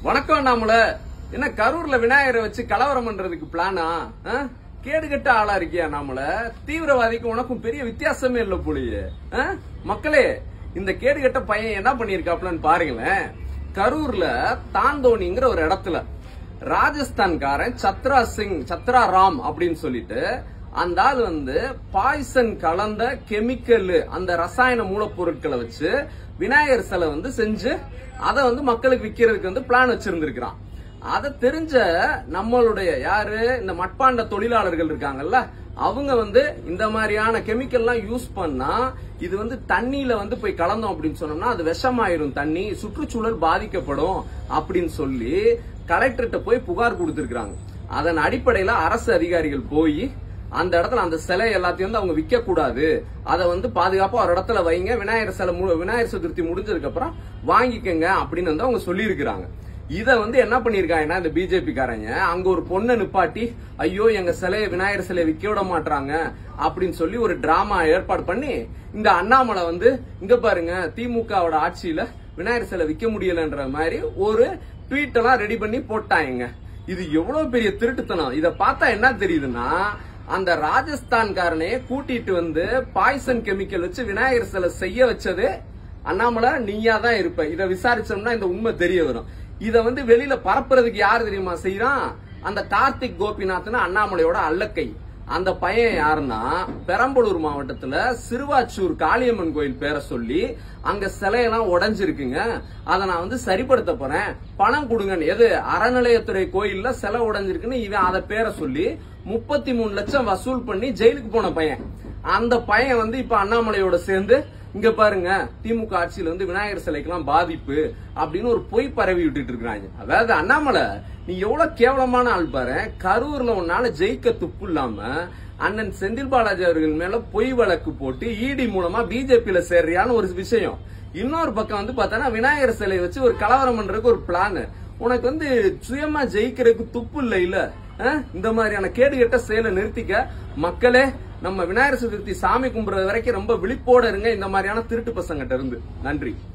வணக்கம் நாமல என்ன கரூர்ல விநாயகரை வச்சு கலவரம் பண்றதுக்கு பிளானா கேடுகட்ட ஆளா இருக்கியா நாமல தீவிரவாதிக்கு உனக்கும் பெரிய வித்தியாசமே இல்ல போலியே ஆ? மக்களே இந்த கேடுகட்ட பையன் என்ன பண்ணிருக்காப்லன்னு பாருங்களேன் கரூர்ல தாந்தோணிங்கிற ஒரு இடத்துல ராஜஸ்தான்காரன் சத்ரா சிங் சத்ரா ராம் அப்படின்னு சொல்லிட்டு அந்த ஆள் வந்து பாய்சன் கலந்த கெமிக்கல் அந்த ரசாயன மூலப்பொருட்களை வச்சு விநாயகர் சிலை வந்து செஞ்சு அதை வந்து மக்களுக்கு விக்கிறதுக்கு வந்து பிளான் வச்சிருந்திருக்கிறான் அதை தெரிஞ்ச நம்மளுடைய யாரு இந்த மட்பாண்ட தொழிலாளர்கள் இருக்காங்கல்ல அவங்க வந்து இந்த மாதிரியான கெமிக்கல்லாம் யூஸ் பண்ணா இது வந்து தண்ணியில வந்து போய் கலந்தோம் அப்படின்னு சொன்னோம்னா அது விஷமாயிரும் தண்ணி சுற்றுச்சூழல் பாதிக்கப்படும் அப்படின்னு சொல்லி கலெக்டர்கிட்ட போய் புகார் கொடுத்திருக்காங்க அதன் அடிப்படையில அரசு அதிகாரிகள் போய் அந்த இடத்துல அந்த சிலை எல்லாத்தையும் வந்து அவங்க விற்க கூடாது அதை வந்து பாதுகாப்பா ஒரு இடத்துல வைங்க விநாயகர் சிலை மு- விநாயகர் சதுர்த்தி முடிஞ்சதுக்கு அப்புறம் வாங்கிக்கங்க அப்படின்னு வந்து அவங்க சொல்லியிருக்கிறாங்க இத வந்து என்ன பண்ணிருக்காங்கன்னா இந்த பிஜேபி காரங்க அங்க ஒரு பொண்ணை நிப்பாட்டி ஐயோ எங்க சிலையை விநாயகர் சிலையை விற்க விட மாட்டாங்க அப்படின்னு சொல்லி ஒரு டிராமா ஏற்பாடு பண்ணி இந்த அண்ணாமலை வந்து இங்க பாருங்க திமுகவோட ஆட்சியில விநாயகர் சிலை விற்க முடியலன்ற மாதிரி ஒரு ட்வீட் எல்லாம் ரெடி பண்ணி போட்டாங்க இது எவ்வளவு பெரிய திருட்டுத்தனம் இத பார்த்தா என்ன தெரியுதுன்னா அந்த ராஜஸ்தான்காரனே கூட்டிட்டு வந்து பாய்சன் கெமிக்கல் வச்சு விநாயகர் சிலை செய்ய வச்சது அண்ணாமலை நீயா தான் இருப்ப இத விசாரிச்சோம்னா இந்த உண்மை தெரிய வரும் இத வந்து வெளியில பரப்புறதுக்கு யார் தெரியுமா செய்யறான் அந்த கார்த்திக் கோபிநாத்னு அண்ணாமலையோட அல்லக்கை அந்த பையன் யாருன்னா பெரம்பலூர் மாவட்டத்துல சிறுவாச்சூர் காளியம்மன் கோயில் பேரை சொல்லி அங்க சிலையெல்லாம் உடைஞ்சிருக்குங்க அதை நான் வந்து சரிப்படுத்த போறேன் பணம் கொடுங்கன்னு எது அறநிலையத்துறை கோயில்ல சிலை உடைஞ்சிருக்குன்னு இவன் அதை பேரை சொல்லி முப்பத்தி மூணு லட்சம் வசூல் பண்ணி ஜெயிலுக்கு போன பையன் அந்த பையன் வந்து இப்ப அண்ணாமலையோட சேர்ந்து இங்க பாருங்க திமுக ஆட்சியில வந்து விநாயகர் சிலைக்கெல்லாம் பாதிப்பு அப்படின்னு ஒரு பொய் பரவி விட்டுட்டு இருக்காங்க அதாவது அண்ணாமலை நீ எவ்வளவு கேவலமான ஆள் பாரு கரூர்ல உன்னால ஜெயிக்க துப்பு இல்லாம அண்ணன் செந்தில் பாலாஜி அவர்கள் மேல பொய் வழக்கு போட்டு இடி மூலமா பிஜேபியில சேர்றியான்னு ஒரு விஷயம் இன்னொரு பக்கம் வந்து பார்த்தா விநாயகர் சிலையை வச்சு ஒரு கலவரம் பண்றதுக்கு ஒரு பிளான் உனக்கு வந்து சுயமா ஜெயிக்கிறதுக்கு துப்பு இல்ல இல்ல அஹ்? இந்த மாதிரியான கேடுகெட்ட செயலை நிறுத்திக்க மக்களே நம்ம விநாயகர் சதுர்த்தி சாமி கும்பிடுறது வரைக்கும் ரொம்ப விழிப்போட இருங்க இந்த மாதிரியான திருட்டு பசங்கிட்ட இருந்து நன்றி